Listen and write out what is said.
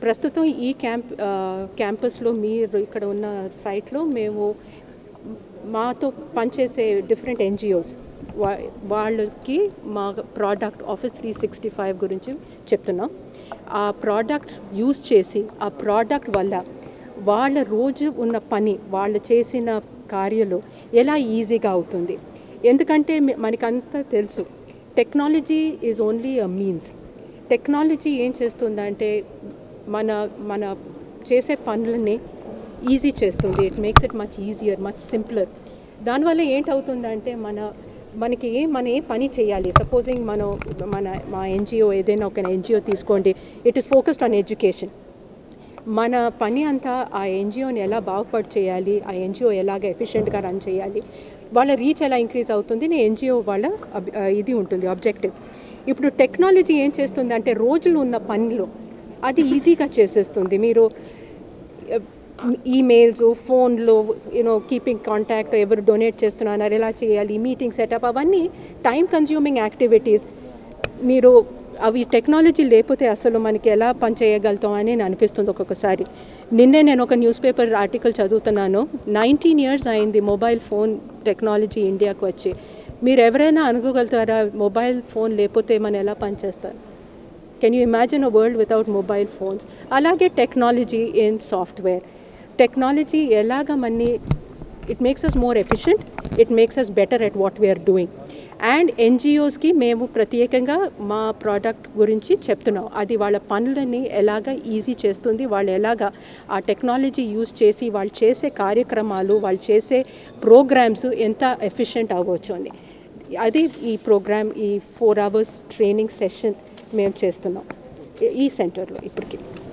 ప్రస్తుతం ఈ క్యాంప్ ఆ, క్యాంపస్లో మీరు ఇక్కడ ఉన్న సైట్లో మేము మాతో పనిచేసే డిఫరెంట్ ఎన్జిఓస్ వాళ్ళకి మా product office three sixty five గురించి చెప్తున్నాం ఆ ప్రోడక్ట్ యూజ్ చేసి ఆ ప్రోడక్ట్ వల్ల వాళ్ళ రోజు ఉన్న పని వాళ్ళు చేసిన కార్యాలు ఎలా ఈజీగా అవుతుంది ఎందుకంటే మీ- మనకంతా తెలుసు technology is only a means technology ఏం చేస్తుందంటే మన మన చేసే పనులని ఈజీ చేస్తుంది it makes it much easier much simpler దానివల్ల ఏంటవుతుందంటే మన మనకి ఏ మన ఏ పని చేయాలి సపోజింగ్ మనం మన మా ఎన్జిఓ ఏదైనా ఒక ఎన్జిఓ తీసుకోండి it is focused on education మన పని అంతా ఆ ఎన్జిఓని ఎలా బాగుపడి చేయాలి ఆ ఎన్జిఓ ఎలాగ ఎఫిషియెంట్గా రన్ చేయాలి వాళ్ళ రీచ్ ఎలా ఇంక్రీజ్ అవుతుంది నీ ఎన్జిఓ వాళ్ళ అబ్- ఆ, ఇది ఉంటుంది ఆబ్జెక్టివ్ ఇప్పుడు టెక్నాలజీ ఏం చేస్తుంది అంటే రోజులు ఉన్న పనిలో అది ఈజీగా చేసేస్తుంది మీరు ఈమెయిల్స్ ఫోన్లో యూనో కీపింగ్ కాంటాక్ట్ ఎవరు డొనేట్ చేస్తున్నారు ఎలా చేయాలి మీటింగ్ సెటప్ అవన్నీ టైం కన్జ్యూమింగ్ యాక్టివిటీస్ మీరు అవి టెక్నాలజీ లేకపోతే అసలు మనకి ఎలా పని చేయగలుగుతాం అని నేను అనిపిస్తుంది ఒక్కొక్కసారి నిన్నే నేను ఒక న్యూస్ పేపర్ ఆర్టికల్ చదువుతున్నాను నైన్టీన్ ఇయర్స్ అయింది మొబైల్ ఫోన్ టెక్నాలజీ ఇండియాకు వచ్చి మీరు ఎవరైనా అనుకోగలుగుతారా మొబైల్ ఫోన్ లేకపోతే మనం ఎలా పనిచేస్తారు can you imagine a world without mobile phones అలాగే టెక్నాలజీ ఇన్ సాఫ్ట్వేర్ టెక్నాలజీ ఎలాగ మన్ని it makes us more efficient it makes us better at what we're doing and ఎన్జిఓస్కి మేము ప్రత్యేకంగా మా ప్రోడక్ట్ గురించి చెప్తున్నాం అది వాళ్ళ పనులని ఎలాగ ఈజీ చేస్తుంది వాళ్ళు ఎలాగ ఆ టెక్నాలజీ యూజ్ చేసి వాళ్ళు చేసే కార్యక్రమాలు వాళ్ళు చేసే ప్రోగ్రామ్స్ ఎంత ఎఫిషియెంట్ అవ్వచ్చు అని అది ఈ ప్రోగ్రామ్ ఈ ఫోర్ అవర్స్ ట్రైనింగ్ సెషన్ మేము చేస్తున్నాం ఈ- ఈ సెంటర్లో ఇప్పటికి